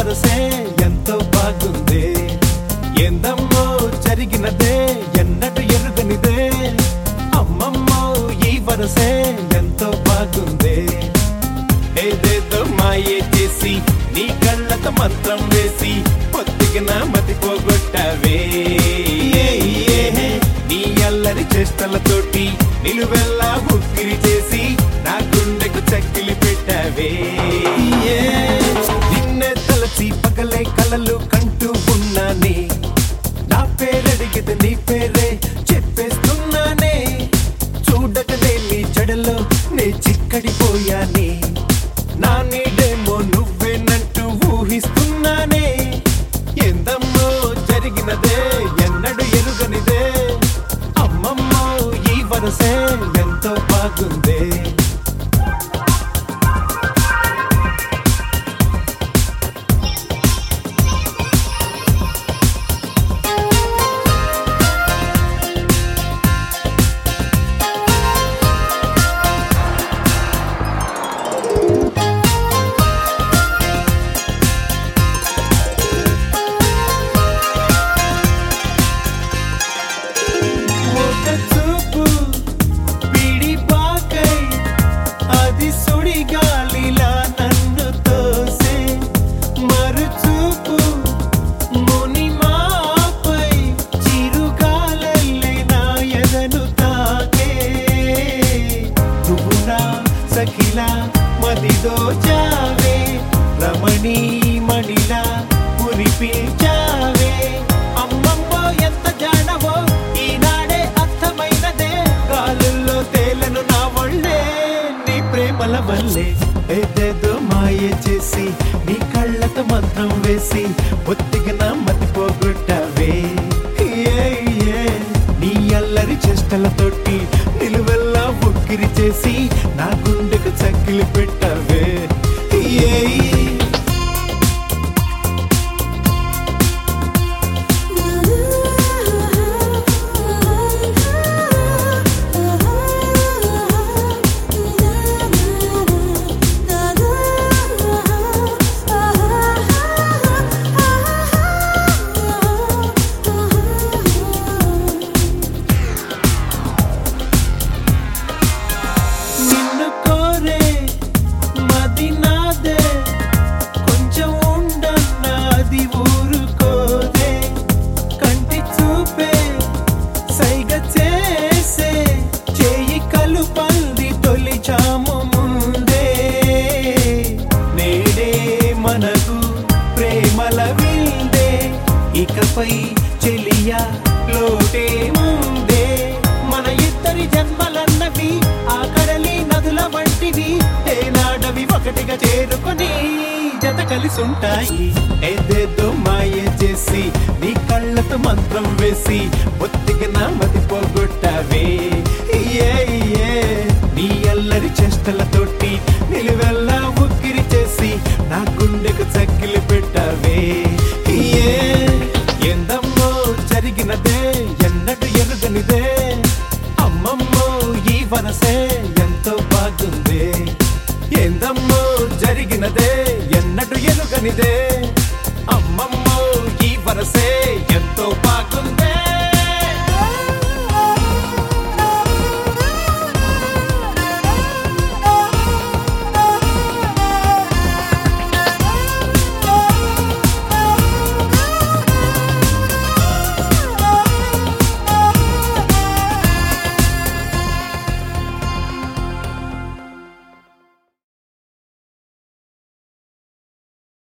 వరసే ఎంతో బాగుంది ఏందమ్మో జరిగినదే ఎన్నడు ఎరుగనిదే అమ్మమ్మో ఈ వరసే ఎంతో బాగుంది ఏదేదో మాయే చేసి నీ కళ్ళతో మంత్రం వేసి పొత్తిగిన మతి పోగొట్టవే ఏ, ఏ, నీ అల్లరి చేష్టలతోటి నిలువెల్లా ఉక్కిరి చేసి నా గుండెకు చక్కిలి పెట్టవే ఏ, నిన్నే తలచి పగలే కలలు కంటూ ఉన్నానే నా పేరడిగితే నీ పేరే చెప్పేస్తున్నానే చూడకనే నీ జడలో నే చిక్కడిపోయానే నా నీడేమో నువ్వేనంటూ ఊహిస్తున్నానే ఎందమ్మో జరిగినదే ఎన్నడు ఎరుగనిదే అమ్మమ్మో ఈ వరసే ఎంతో బాగుందే ఒక చూపు పిడిపాకై అది సుడిగాలిలా నన్ను తోసే మరుచూపు మునిమాపై చిరుగాలల్లే నా ఎదను తాకే నువ్వు నా సఖిలా మదిదో చావే రమణీ మణిలా మురిపించావే అమ్మమ్మో ఎంత జానవో ఈనాడే అర్థమైనదే గాలుల్లో తేలను నా ఒళ్ళే నీ ప్రేమల వల్లే ఏదేదో మాయ చేసి నీ కళ్ళతో మంత్రం వేసి ఒత్తిగా నా మతి పోగొట్టావే ఏ, ఏ, నీ అల్లరి చేష్టలతోటి నిలువెల్లా ఉక్కిరి చేసి నా గుండెకు చక్కిలి పెట్టావే ఏ నిన్ను కోరే మది నాదే కొంచెం ఉండన్నది ఊరుకోదే కంటి చూపే సైగ చేసే చేయి కలుపంది తొలిచాము ముందే నేడే మనకు ప్రేమల విందే ఇకపై చెలియా లోటే ముందే మన ఇద్దరి జన్మలన్నవి ఆ కడలి నదుల వంటివి ఏనాడవి ఒకటిగా చేరుకొని జత కలిసి ఉంటాయి ఏదేదో మాయ చేసి నీ కళ్ళతో మంత్రం వేసి ఒత్తిగా నా మతి పోగొట్టావే ఏ ఏ నీ అల్లరి చేష్టలతోటి నిలువెల్లా ఉక్కిరి చేసి నా గుండెకు చక్కిలి పెట్టావే ఏ ఎందమ్మో జరిగినదే ఎన్నడు ఎరుగనిదే అమ్మమ్మో ఈ వరసే ఎంతో బాగుంది ఏందమ్మో జరిగినదే ఎన్నడు ఎరుగనిదే